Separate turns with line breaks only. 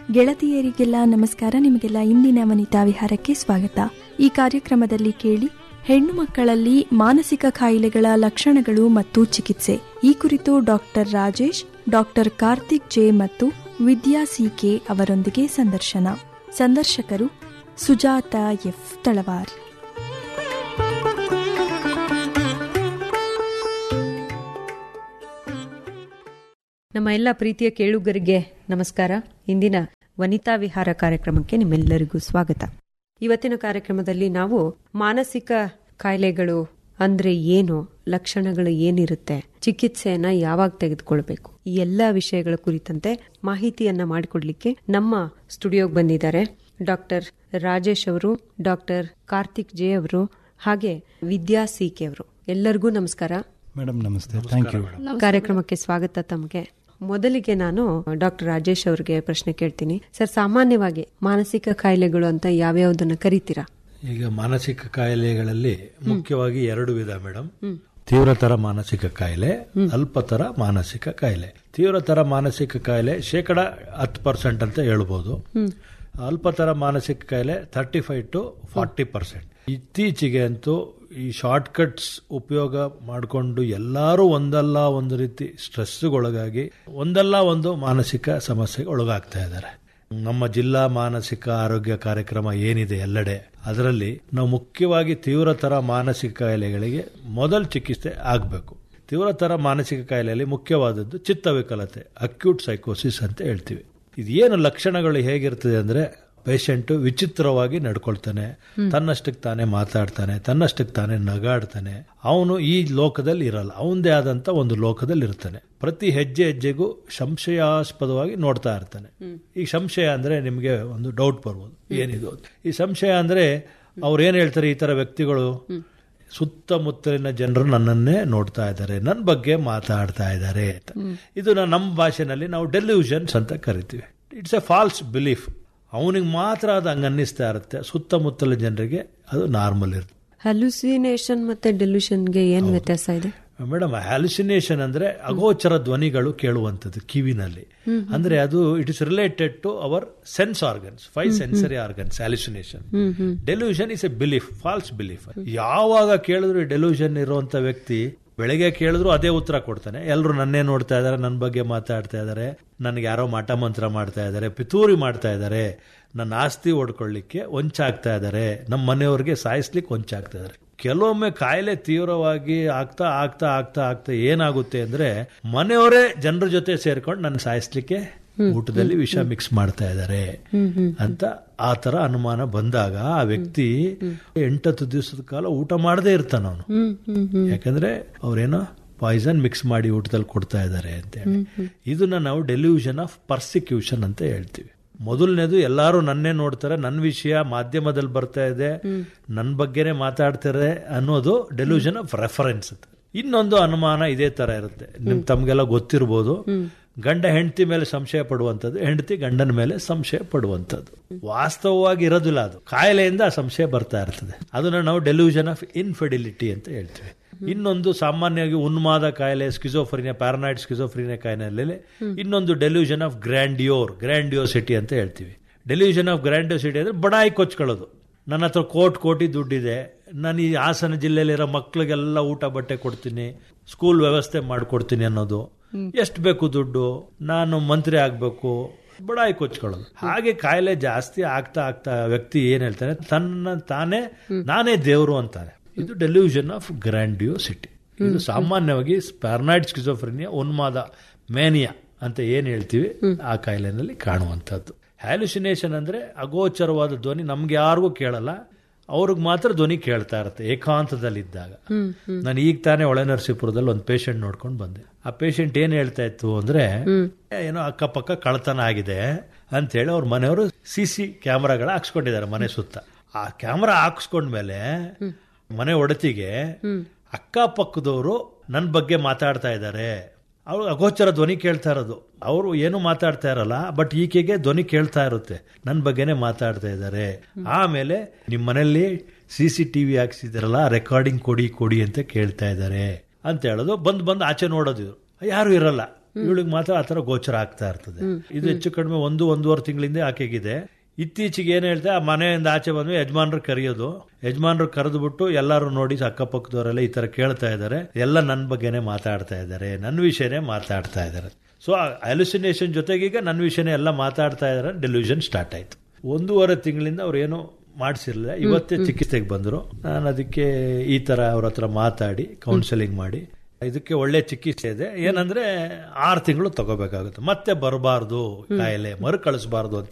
ಗೆಳತಿಯರಿಗೆಲ್ಲ ನಮಸ್ಕಾರ ನಿಮಗೆಲ್ಲ ಇಂದಿನ ವನಿತಾ ವಿಹಾರಕ್ಕೆ ಸ್ವಾಗತ ಈ ಕಾರ್ಯಕ್ರಮದಲ್ಲಿ ಕೇಳಿ ಹೆಣ್ಣು ಮಕ್ಕಳಲ್ಲಿ ಮಾನಸಿಕ ಕಾಯಿಲೆಗಳ ಲಕ್ಷಣಗಳು ಮತ್ತು ಚಿಕಿತ್ಸೆ ಈ ಕುರಿತು doctor Rajesh doctor Karthik J ಮತ್ತು ವಿದ್ಯಾ ಸಿಕೆ ಅವರೊಂದಿಗೆ ಸಂದರ್ಶನ ಸಂದರ್ಶಕರು ಸುಜಾತ ಎಫ್ ತಳವಾರ್
ನಮ್ಮ ಎಲ್ಲ ಪ್ರೀತಿಯ ಕೇಳುಗರಿಗೆ ನಮಸ್ಕಾರ ಇಂದಿನ ವನಿತಾ ವಿಹಾರ ಕಾರ್ಯಕ್ರಮಕ್ಕೆ ನಿಮ್ಮೆಲ್ಲರಿಗೂ ಸ್ವಾಗತ ಇವತ್ತಿನ ಕಾರ್ಯಕ್ರಮದಲ್ಲಿ ನಾವು ಮಾನಸಿಕ ಕಾಯಿಲೆಗಳು ಅಂದ್ರೆ ಏನು ಲಕ್ಷಣಗಳು ಏನಿರುತ್ತೆ ಚಿಕಿತ್ಸೆಯನ್ನ ಯಾವಾಗ ತೆಗೆದುಕೊಳ್ಬೇಕು ಈ ಎಲ್ಲ ವಿಷಯಗಳ ಕುರಿತಂತೆ ಮಾಹಿತಿಯನ್ನ ಮಾಡಿಕೊಡ್ಲಿಕ್ಕೆ ನಮ್ಮ ಸ್ಟುಡಿಯೋಗೆ ಬಂದಿದ್ದಾರೆ ಡಾಕ್ಟರ್ ರಾಜೇಶ್ ಅವರು ಡಾಕ್ಟರ್ ಕಾರ್ತಿಕ್ ಜೆ ಅವರು ಹಾಗೆ ವಿದ್ಯಾ ಸಿಕೆ ಅವರು ಎಲ್ಲರಿಗೂ ನಮಸ್ಕಾರ
ಮೇಡಮ್ ನಮಸ್ತೆ ಥ್ಯಾಂಕ್ ಯು
ಕಾರ್ಯಕ್ರಮಕ್ಕೆ ಸ್ವಾಗತ ತಮಗೆ ಮೊದಲಿಗೆ ನಾನು ಡಾಕ್ಟರ್ ರಾಜೇಶ್ ಅವರಿಗೆ ಪ್ರಶ್ನೆ ಕೇಳ್ತೀನಿ ಸರ್ ಸಾಮಾನ್ಯವಾಗಿ ಮಾನಸಿಕ ಕಾಯಿಲೆಗಳು ಅಂತ ಯಾವ್ಯಾವ್ದನ್ನ ಕರಿತೀರಾ
ಈಗ ಮಾನಸಿಕ ಕಾಯಿಲೆಗಳಲ್ಲಿ ಮುಖ್ಯವಾಗಿ ಎರಡು ವಿಧ ಮೇಡಮ್ ತೀವ್ರತರ ಮಾನಸಿಕ ಕಾಯಿಲೆ ಅಲ್ಪತರ ಮಾನಸಿಕ ಕಾಯಿಲೆ ತೀವ್ರತರ ಮಾನಸಿಕ ಕಾಯಿಲೆ ಶೇಕಡ ಹತ್ತು ಪರ್ಸೆಂಟ್ ಅಂತ ಹೇಳ್ಬೋದು ಅಲ್ಪತರ ಮಾನಸಿಕ ಕಾಯಿಲೆ thirty five to forty percent ಇತ್ತೀಚೆಗೆ ಅಂತೂ ಈ ಶಾರ್ಟ್ ಕಟ್ಸ್ ಉಪಯೋಗ ಮಾಡಿಕೊಂಡು ಎಲ್ಲರೂ ಒಂದಲ್ಲ ಒಂದು ರೀತಿ ಸ್ಟ್ರೆಸ್ಗೊಳಗಾಗಿ ಒಂದಲ್ಲ ಒಂದು ಮಾನಸಿಕ ಸಮಸ್ಯೆಗೆ ಒಳಗಾಗ್ತಾ ಇದ್ದಾರೆ ನಮ್ಮ ಜಿಲ್ಲಾ ಮಾನಸಿಕ ಆರೋಗ್ಯ ಕಾರ್ಯಕ್ರಮ ಏನಿದೆ ಎಲ್ಲೆಡೆ ಅದರಲ್ಲಿ ನಾವು ಮುಖ್ಯವಾಗಿ ತೀವ್ರತರ ಮಾನಸಿಕ ಕಾಯಿಲೆಗಳಿಗೆ ಮೊದಲ ಚಿಕಿತ್ಸೆ ಆಗಬೇಕು ತೀವ್ರತರ ಮಾನಸಿಕ ಕಾಯಿಲೆಯಲ್ಲಿ ಮುಖ್ಯವಾದದ್ದು ಚಿತ್ತವಿಕಲತೆ ಅಕ್ಯೂಟ್ ಸೈಕೋಸಿಸ್ ಅಂತ ಹೇಳ್ತೀವಿ ಇದೇನು ಲಕ್ಷಣಗಳು ಹೇಗಿರ್ತದೆ ಅಂದ್ರೆ ಪೇಷಂಟ್ ವಿಚಿತ್ರವಾಗಿ ನಡ್ಕೊಳ್ತಾನೆ ತನ್ನಷ್ಟಕ್ಕೆ ತಾನೇ ಮಾತಾಡ್ತಾನೆ ತನ್ನಷ್ಟಕ್ಕೆ ತಾನೇ ನಗಾಡ್ತಾನೆ ಅವನು ಈ ಲೋಕದಲ್ಲಿ ಇರಲ್ಲ ಅವನದೇ ಆದಂತ ಒಂದು ಲೋಕದಲ್ಲಿ ಇರ್ತಾನೆ ಪ್ರತಿ ಹೆಜ್ಜೆ ಹೆಜ್ಜೆಗೂ ಸಂಶಯಾಸ್ಪದವಾಗಿ ನೋಡ್ತಾ ಇರ್ತಾನೆ ಈ ಸಂಶಯ ಅಂದ್ರೆ ನಿಮಗೆ ಒಂದು ಡೌಟ್ ಬರ್ಬೋದು ಏನಿದು ಈ ಸಂಶಯ ಅಂದ್ರೆ ಅವ್ರು ಏನ್ ಹೇಳ್ತಾರೆ ಈ ತರ ವ್ಯಕ್ತಿಗಳು ಸುತ್ತಮುತ್ತಲಿನ ಜನರು ನನ್ನನ್ನೇ ನೋಡ್ತಾ ಇದ್ದಾರೆ ನನ್ನ ಬಗ್ಗೆ ಮಾತಾಡ್ತಾ ಇದ್ದಾರೆ ಅಂತ ಇದು ನಮ್ಮ ಭಾಷೆನಲ್ಲಿ ನಾವು ಡೆಲ್ಯೂಷನ್ಸ್ ಅಂತ ಕರಿತೀವಿ ಇಟ್ಸ್ ಎ ಫಾಲ್ಸ್ ಬಿಲೀಫ್ ಅವನಿಗೆ ಮಾತ್ರ ಅದು ಹಂಗ ಅನ್ನಿಸ್ತಾ ಇರುತ್ತೆ ಸುತ್ತಮುತ್ತಲ ಜನರಿಗೆ ಅದು ನಾರ್ಮಲ್ ಇರುತ್ತೆ
ಹಲ್ಯೂಸಿನೇಷನ್ ಮತ್ತೆ ಡೆಲ್ಯೂಷನ್ಗೆ ಏನ್ ವ್ಯತ್ಯಾಸ ಇದೆ
ಮೇಡಮ್ ಹ್ಯಾಲುಸಿನೇಷನ್ ಅಂದ್ರೆ ಅಗೋಚರ ಧ್ವನಿಗಳು ಕೇಳುವಂಥದ್ದು ಕಿವಿನಲ್ಲಿ ಅಂದ್ರೆ ಅದು it is related to our sense organs five sensory organs hallucination delusion is a belief false belief ಯಾವಾಗ ಕೇಳಿದ್ರು ಡೆಲ್ಯೂಷನ್ ಇರುವಂತ ವ್ಯಕ್ತಿ ಬೆಳಗ್ಗೆ ಕೇಳಿದ್ರು ಅದೇ ಉತ್ತರ ಕೊಡ್ತಾನೆ ಎಲ್ಲರೂ ನನ್ನೇ ನೋಡ್ತಾ ಇದಾರೆ ನನ್ನ ಬಗ್ಗೆ ಮಾತಾಡ್ತಾ ಇದಾರೆ ನನಗೆ ಯಾರೋ ಮಾಟ ಮಂತ್ರ ಮಾಡ್ತಾ ಇದಾರೆ ಪಿತೂರಿ ಮಾಡ್ತಾ ಇದಾರೆ ನನ್ನ ಆಸ್ತಿ ಓಡ್ಕೊಳ್ಳಿಕ್ಕೆ ಹೊಂಚಾಗ್ತಾ ಇದಾರೆ ನಮ್ಮ ಮನೆಯವ್ರಿಗೆ ಸಾಯಿಸ್ಲಿಕ್ಕೆ ಹೊಂಚಾಗ್ತಾ ಇದಾರೆ ಕೆಲವೊಮ್ಮೆ ಕಾಯಿಲೆ ತೀವ್ರವಾಗಿ ಆಗ್ತಾ ಆಗ್ತಾ ಆಗ್ತಾ ಆಗ್ತಾ ಏನಾಗುತ್ತೆ ಅಂದ್ರೆ ಮನೆಯವರೇ ಜನರ ಜೊತೆ ಸೇರ್ಕೊಂಡು ನನ್ನ ಸಾಯಿಸ್ಲಿಕ್ಕೆ ಊಟದಲ್ಲಿ ವಿಷ ಮಿಕ್ಸ್ ಮಾಡ್ತಾ ಇದ್ದಾರೆ ಅಂತ ಆ ತರ ಅನುಮಾನ ಬಂದಾಗ ಆ ವ್ಯಕ್ತಿ ಎಂಟತ್ತು ದಿವಸದ ಕಾಲ ಊಟ ಮಾಡದೇ ಇರ್ತಾನ ಅವನು ಯಾಕಂದ್ರೆ ಅವ್ರೇನೋ ಪಾಯ್ಸನ್ ಮಿಕ್ಸ್ ಮಾಡಿ ಊಟದಲ್ಲಿ ಕೊಡ್ತಾ ಇದ್ದಾರೆ ಅಂತ ಹೇಳಿ ಇದನ್ನ ನಾವು ಡೆಲ್ಯೂಷನ್ ಆಫ್ ಪರ್ಸಿಕ್ಯೂಷನ್ ಅಂತ ಹೇಳ್ತೀವಿ ಮೊದಲನೇದು ಎಲ್ಲಾರು ನನ್ನೇ ನೋಡ್ತಾರೆ ನನ್ನ ವಿಷಯ ಮಾಧ್ಯಮದಲ್ಲಿ ಬರ್ತಾ ಇದೆ ನನ್ನ ಬಗ್ಗೆನೇ ಮಾತಾಡ್ತಾರೆ ಅನ್ನೋದು ಡೆಲ್ಯೂಷನ್ ಆಫ್ ರೆಫರೆನ್ಸ್ ಅಂತ ಇನ್ನೊಂದು ಅನುಮಾನ ಇದೇ ತರ ಇರುತ್ತೆ ನಿಮ್ ತಮ್ಗೆಲ್ಲ ಗೊತ್ತಿರ್ಬೋದು ಗಂಡ ಹೆಂಡತಿ ಮೇಲೆ ಸಂಶಯ ಪಡುವಂಥದ್ದು ಹೆಂಡತಿ ಗಂಡನ ಮೇಲೆ ಸಂಶಯ ಪಡುವಂಥದ್ದು ವಾಸ್ತವವಾಗಿ ಇರೋದಿಲ್ಲ ಅದು ಕಾಯಿಲೆಯಿಂದ ಆ ಸಂಶಯ ಬರ್ತಾ ಇರ್ತದೆ ಅದನ್ನ ನಾವು ಡೆಲ್ಯೂಷನ್ ಆಫ್ ಇನ್ಫೆಡಿಲಿಟಿ ಅಂತ ಹೇಳ್ತೀವಿ ಇನ್ನೊಂದು ಸಾಮಾನ್ಯವಾಗಿ ಉನ್ಮಾದ ಕಾಯಿಲೆ ಸ್ಕಿಜೋಫ್ರಿನಿಯಾ ಪ್ಯಾರನಾಯ್ಡ್ ಸ್ಕಿಜೋಫ್ರಿನಿಯಾ ಕಾಯಿಲೆಯಲ್ಲಿ ಇನ್ನೊಂದು ಡೆಲ್ಯೂಷನ್ ಆಫ್ ಗ್ರ್ಯಾಂಡಿಯೋರ್ ಗ್ರ್ಯಾಂಡಿಯೋಸಿಟಿ ಅಂತ ಹೇಳ್ತೀವಿ ಡೆಲ್ಯೂಷನ್ ಆಫ್ ಗ್ರ್ಯಾಂಡಿಯೋಸಿಟಿ ಅಂದ್ರೆ ಬಡಾಯಿ ಕೊಚ್ಕೊಳ್ಳೋದು ನನ್ನ ಹತ್ರ ಕೋಟ್ ಕೋಟಿ ದುಡ್ಡಿದೆ ನಾನು ಈ ಹಾಸನ ಜಿಲ್ಲೆಯಲ್ಲಿರೋ ಮಕ್ಳಿಗೆಲ್ಲ ಊಟ ಬಟ್ಟೆ ಕೊಡ್ತೀನಿ ಸ್ಕೂಲ್ ವ್ಯವಸ್ಥೆ ಮಾಡಿಕೊಡ್ತೀನಿ ಅನ್ನೋದು ಎಷ್ಟು ಬೇಕು ದುಡ್ಡು ನಾನು ಮಂತ್ರಿ ಆಗಬೇಕು ಬಡಾಯಿ ಕೊಚ್ಕೊಳ್ಳೋದು ಹಾಗೆ ಕಾಯಿಲೆ ಜಾಸ್ತಿ ಆಗ್ತಾ ಆಗ್ತಾ ವ್ಯಕ್ತಿ ಏನ್ ಹೇಳ್ತಾನೆ ತನ್ನ ತಾನೇ ನಾನೇ ದೇವರು ಅಂತಾನೆ ಇದು ಡೆಲ್ಯೂಷನ್ ಆಫ್ ಗ್ರ್ಯಾಂಡಿಯೋಸಿಟಿ ಇದು ಸಾಮಾನ್ಯವಾಗಿ ಸ್ಪ್ಯಾರ್ನಾಯ್ಡ್ ಸ್ಕಿಜೋಫ್ರಿನಿಯಾ ಉನ್ಮಾದ ಮೇನಿಯಾ ಅಂತ ಏನ್ ಹೇಳ್ತೀವಿ ಆ ಕಾಯಿಲೆನಲ್ಲಿ ಕಾಣುವಂಥದ್ದು ಹ್ಯಾಲುಸಿನೇಷನ್ ಅಂದ್ರೆ ಅಗೋಚರವಾದ ಧ್ವನಿ ನಮ್ಗೆ ಯಾರಿಗೂ ಕೇಳಲ್ಲ ಅವ್ರಿಗೆ ಮಾತ್ರ ಧ್ವನಿ ಕೇಳ್ತಾ ಇರುತ್ತೆ ಏಕಾಂತದಲ್ಲಿದ್ದಾಗ ನಾನು ಈಗ ತಾನೇ ಒಳ ನರಸೀಪುರದಲ್ಲಿ ಒಂದು ಪೇಷಂಟ್ ನೋಡ್ಕೊಂಡು ಬಂದೆ ಆ ಪೇಷಂಟ್ ಏನ್ ಹೇಳ್ತಾ ಇತ್ತು ಅಂದ್ರೆ ಏನೋ ಅಕ್ಕಪಕ್ಕ ಕಳ್ತನ ಆಗಿದೆ ಅಂತ ಹೇಳಿ ಅವ್ರ ಮನೆಯವರು ಸಿ ಸಿ ಕ್ಯಾಮ್ರಾಗಳ ಹಾಕ್ಸ್ಕೊಂಡಿದ್ದಾರೆ ಮನೆ ಸುತ್ತ ಆ ಕ್ಯಾಮ್ರಾ ಹಾಕ್ಸ್ಕೊಂಡ್ಮೇಲೆ ಮನೆ ಒಡತಿಗೆ ಅಕ್ಕಪಕ್ಕದವರು ನನ್ನ ಬಗ್ಗೆ ಮಾತಾಡ್ತಾ ಇದ್ದಾರೆ ಅವ್ರು ಅಗೋಚರ ಧ್ವನಿ ಕೇಳ್ತಾ ಇರೋದು ಅವರು ಏನು ಮಾತಾಡ್ತಾ ಇರಲ್ಲ ಬಟ್ ಈಕೆಗೆ ಧ್ವನಿ ಕೇಳ್ತಾ ಇರುತ್ತೆ ನನ್ನ ಬಗ್ಗೆನೇ ಮಾತಾಡ್ತಾ ಇದ್ದಾರೆ ಆಮೇಲೆ ನಿಮ್ಮ ಮನೆಯಲ್ಲಿ ಸಿ ಸಿ ಟಿವಿ ಹಾಕ್ಸಿದಾರಲ್ಲ ರೆಕಾರ್ಡಿಂಗ್ ಕೊಡಿ ಕೊಡಿ ಅಂತ ಕೇಳ್ತಾ ಇದ್ದಾರೆ ಅಂತ ಹೇಳೋದು ಬಂದ್ ಬಂದು ಆಚೆ ನೋಡೋದು ಇವ್ರು ಯಾರು ಇರಲ್ಲ ಇವಳಿಗೆ ಮಾತ್ರ ಆತರ ಗೋಚರ ಆಗ್ತಾ ಇರ್ತದೆ ಇದು ಹೆಚ್ಚು ಕಡಿಮೆ ಒಂದು ಒಂದೂವರೆ ತಿಂಗಳಿಂದ ಆಕೆಗಿದೆ ಇತ್ತೀಚೆಗೆ ಏನ್ ಹೇಳ್ತಾ ಆ ಮನೆಯಿಂದ ಆಚೆ ಬಂದ್ವಿ ಯಜಮಾನ್ರು ಕರೆಯೋದು ಯಜಮಾನ್ರು ಕರೆದು ಬಿಟ್ಟು ಎಲ್ಲರೂ ನೋಡಿ ಅಕ್ಕಪಕ್ಕದವರೆಲ್ಲ ಈ ತರ ಕೇಳ್ತಾ ಇದ್ದಾರೆ ಎಲ್ಲ ನನ್ನ ಬಗ್ಗೆನೇ ಮಾತಾಡ್ತಾ ಇದ್ದಾರೆ ನನ್ನ ವಿಷಯನೇ ಮಾತಾಡ್ತಾ ಇದ್ದಾರೆ ಸೊ ಅಲ್ಯೂಸಿನೇಷನ್ ಜೊತೆಗೆ ಈಗ ನನ್ನ ವಿಷಯನೇ ಎಲ್ಲ ಮಾತಾಡ್ತಾ ಇದ್ದಾರೆ ಡೆಲ್ಯೂಷನ್ ಸ್ಟಾರ್ಟ್ ಆಯ್ತು ಒಂದೂವರೆ ತಿಂಗಳಿಂದ ಅವ್ರು ಏನು ಮಾಡಿಸಿರ್ಲಿಲ್ಲ ಇವತ್ತೇ ಚಿಕಿತ್ಸೆಗೆ ಬಂದರು ನಾನು ಅದಕ್ಕೆ ಈ ತರ ಅವ್ರ ಹತ್ರ ಮಾತಾಡಿ ಕೌನ್ಸಿಲಿಂಗ್ ಮಾಡಿ ಇದಕ್ಕೆ ಒಳ್ಳೆ ಚಿಕಿತ್ಸೆ ಇದೆ ಏನಂದ್ರೆ ಆರು ತಿಂಗಳು ತಗೋಬೇಕಾಗುತ್ತೆ ಮತ್ತೆ ಬರಬಾರ್ದು ಕಾಯಿಲೆ ಮರು ಕಳಿಸಬಾರ್ದು ಅಂತ